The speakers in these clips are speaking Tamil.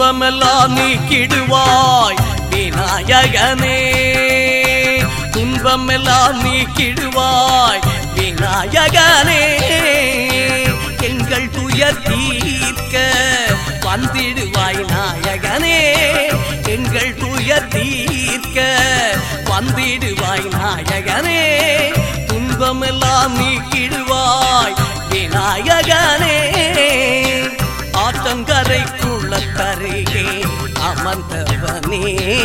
துன்பமெல்லாம் நீக்கிடுவாய் விநாயகனே துன்பமெல்லாம் நீக்கிடுவாய் விநாயகனே எங்கள் துயர் தீர்க்க வந்திடுவாய் நாயகனே எங்கள் துயர் தீர்க்க வந்திடுவாய் நாயகனே துன்பமெல்லாம் நீக்கிடுவாய் விநாயகனே ஆற்றங்கரைக்குள்ள கரையே அமர்ந்தவனே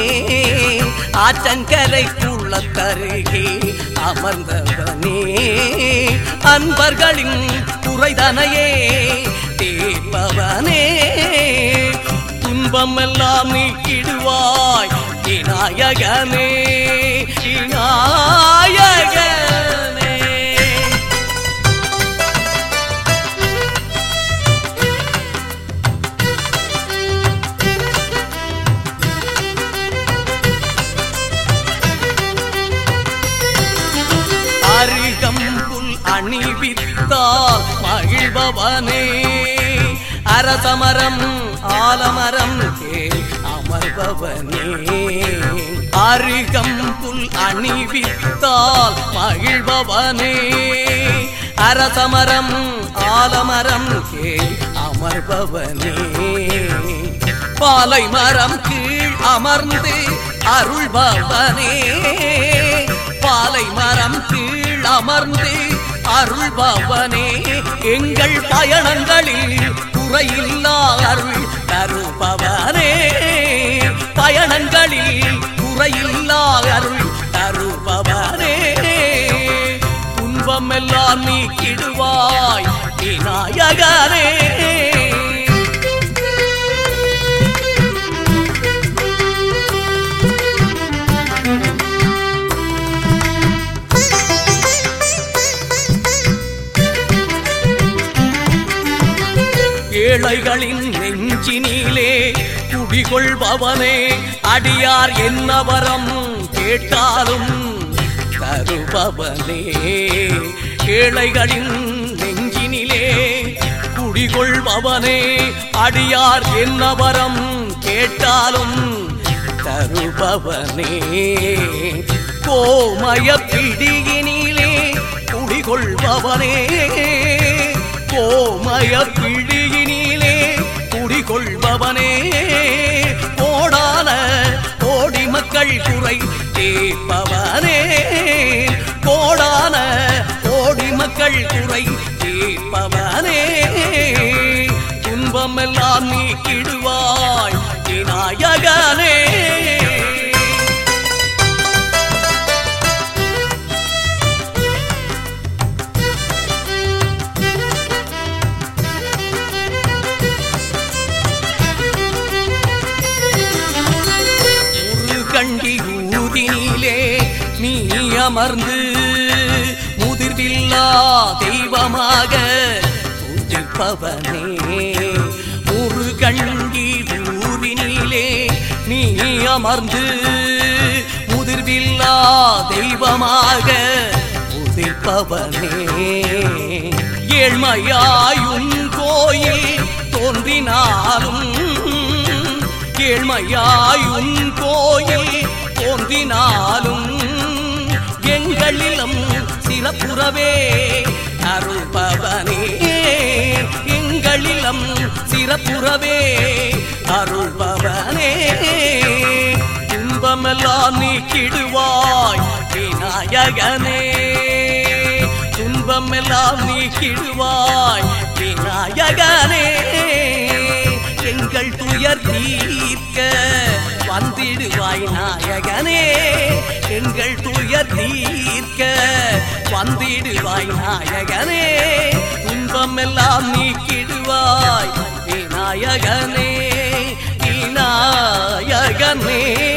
ஆற்றங்கரைக்குள்ள கருகே அமர்ந்தவனே அன்பர்களின் குறைதனையே தீர்ப்பவனே துன்பமெல்லாம் நீக்கிடுவாய் விநாயகனே விநாயகனே அருகம்புல் அணிவித்தால் மகிழ்பவனே அரசமரம் ஆலமரம் கேள் அமர்பவனே அருகம்புல் அணிவித்தால் மகிழ்பவனே அரசமரம் ஆலமரம் கேள் அமர்பவனே பாலை மரம் கீழ் அமர்ந்து அருள்பவனே பாலை மரம் கீழ் அமர்ந்து அருள்பவனே எங்கள் பயணங்களில் குறையில்லா அருள் தருபவனே பயணங்களில் குறையில்லா அருள் தருபவனே துன்பமெல்லாம் நீக்கிடுவாய் விநாயகனே ஏழைகளின் நெஞ்சினிலே குடிகொள்பவனே அடியார் என்ன வரம் கேட்டாலும் தருபவனே ஏழைகளின் நெஞ்சினிலே குடிகொள்பவனே அடியார் என்ன வரம் கேட்டாலும் தருபவனே கோமய பிடியினிலே குடிகொள்பவனே கோமய பிடியினிலே குடிகொள்பவனே கோடான கோடி மக்கள் குறை தீர்ப்பவனே கோடான கோடி மக்கள் குறை தீர்ப்பவனே துன்பமெல்லாம் நீக்கிடுவாய் விநாயகனே கண்டி ஊதினிலே நீ அமர்ந்து முதிர்வில்லா தெய்வமாக பூஜிப்பவனே ஒரு கண்டி ஊரினிலே நீ அமர்ந்து முதிர்வில்லா தெய்வமாக உதிர்ப்பவனே ஏழ்மையாயுன் கோயில் தோன்றினாலும் ஏழ்மையாயுன் கோயில் தோன்றினாலும் எங்களிலும் சிறப்புறவே அருள்பவனே எங்களிலும் சிறப்புறவே அருள்பவனே துன்பமெல்லாம் நீக்கிடுவாய் விநாயகனே துன்பமெல்லாம் நீக்கிடுவாய் விநாயகனே எங்கள் துயர் தீர்க்க வந்திடுவாய் நாயகனே எங்கள் துயர் தீர்க்க வந்திடுவாய் நாயகனே துன்பமெல்லாம் நீக்கிடுவாய் விநாயகனே விநாயகனே